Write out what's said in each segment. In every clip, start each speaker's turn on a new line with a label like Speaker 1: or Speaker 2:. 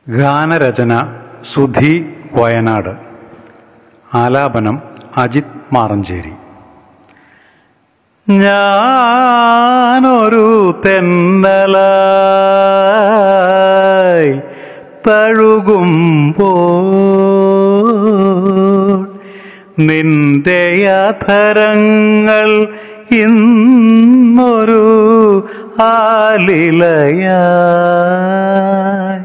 Speaker 1: ഗാനരചന സുധി വയനാട് ആലാപനം അജിത് മാറഞ്ചേരി ഞാനൊരു തെന്നലായി തഴുകുമ്പോൾ നിന്റെ അധരങ്ങൾ ഇന്നൊരു ആലിലയായി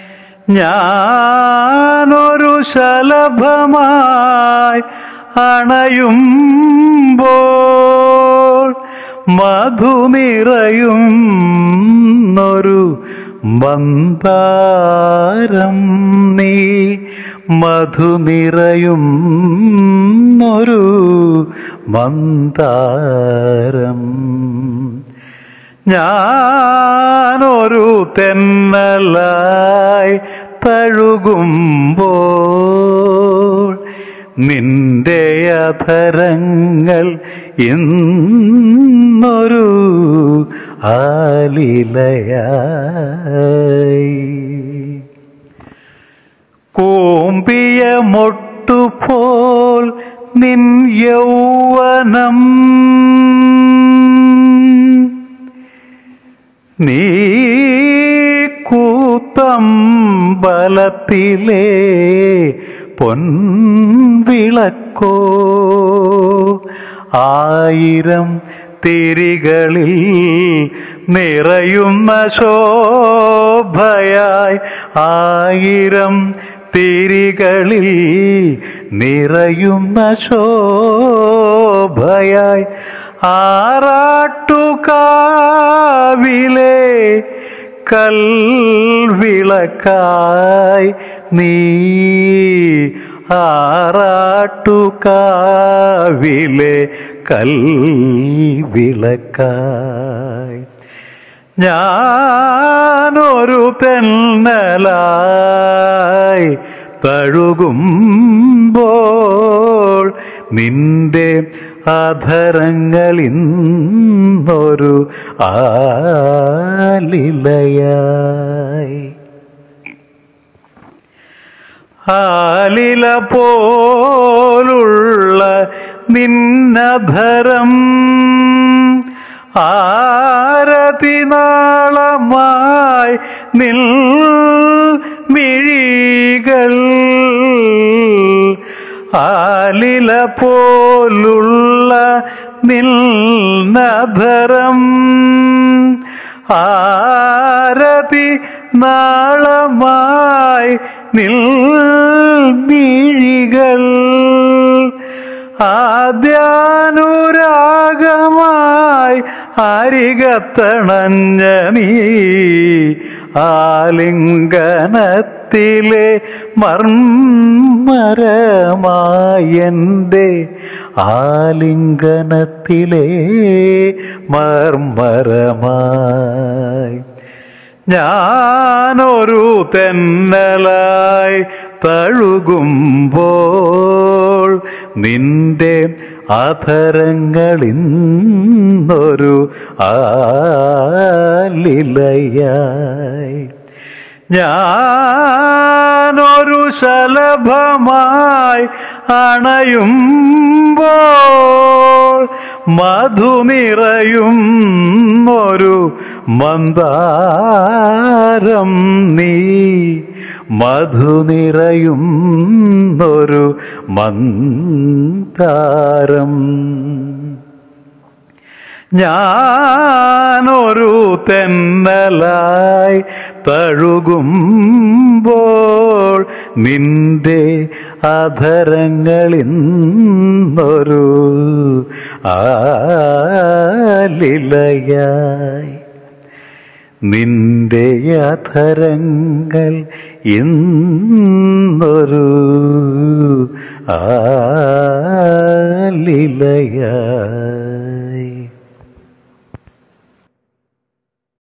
Speaker 1: ഞാനൊരു ശലഭമായി അണയുമ്പോൾ മധു നിറയുന്നൊരു മന്ദാരം നീ മധു നിറയുന്നൊരു മന്ദാരം ഞാനൊരു തെന്നലായി തഴുകുമ്പോൾ നിന്റെ അധരങ്ങൾ ഇന്നൊരു ആലിലയായി കൂമ്പിയ മൊട്ടുപോൽ നിൻ യൗവനം നീ കൂത്തമ്പലത്തിലെ പൊൻവിളക്കോ ആയിരം തിരികളിൽ നിറയുന്ന ശോഭയായി ആയിരം തിരികളിൽ നിറയുന്ന ശോഭയായി ആറാട്ടുകാവിലെ കൽവിളക്കായി നീ ആറാട്ടുകാവിലെ കൽവിളക്കായി ഞാനൊരു തെന്നലായി തഴുകുമ്പോൾ നിന്റെ അധരങ്ങൾ ഇന്നൊരു ആലിലയായി ആലില പോലുള്ള നിന്നധരം ആരതിനാളമായി നിൽ മിഴികൾ ആലില പോലുള്ള നിൽനധരം ആരതി നാളമായി നിൽ മിഴികൾ ആദ്യാനുരാഗമായി അരികത്തണഞ്ഞ നീ ആലിംഗനത്തിലെ മർമ്മരമായെൻ്റെ ആലിംഗനത്തിലെ മർമ്മരമായി ഞാനൊരു തെന്നലായി തഴുകുമ്പോൾ നിന്റെ അധരങ്ങൾ ഇന്നൊരു ആലിലയായി ഞാനൊരു ശലഭമായി അണയുമ്പോൾ മധു നിറയും ഒരു മന്ദാരം നീ മധു നിറയും ഒരു മന്ദാരം ഞാനൊരു തെന്നലായി തഴുകുമ്പോൾ നിന്റെ അധരങ്ങൾ ഇന്നൊരു ആലിലയായി നിന്റെ അധരങ്ങൾ ഇന്നൊരു ആലിലയായി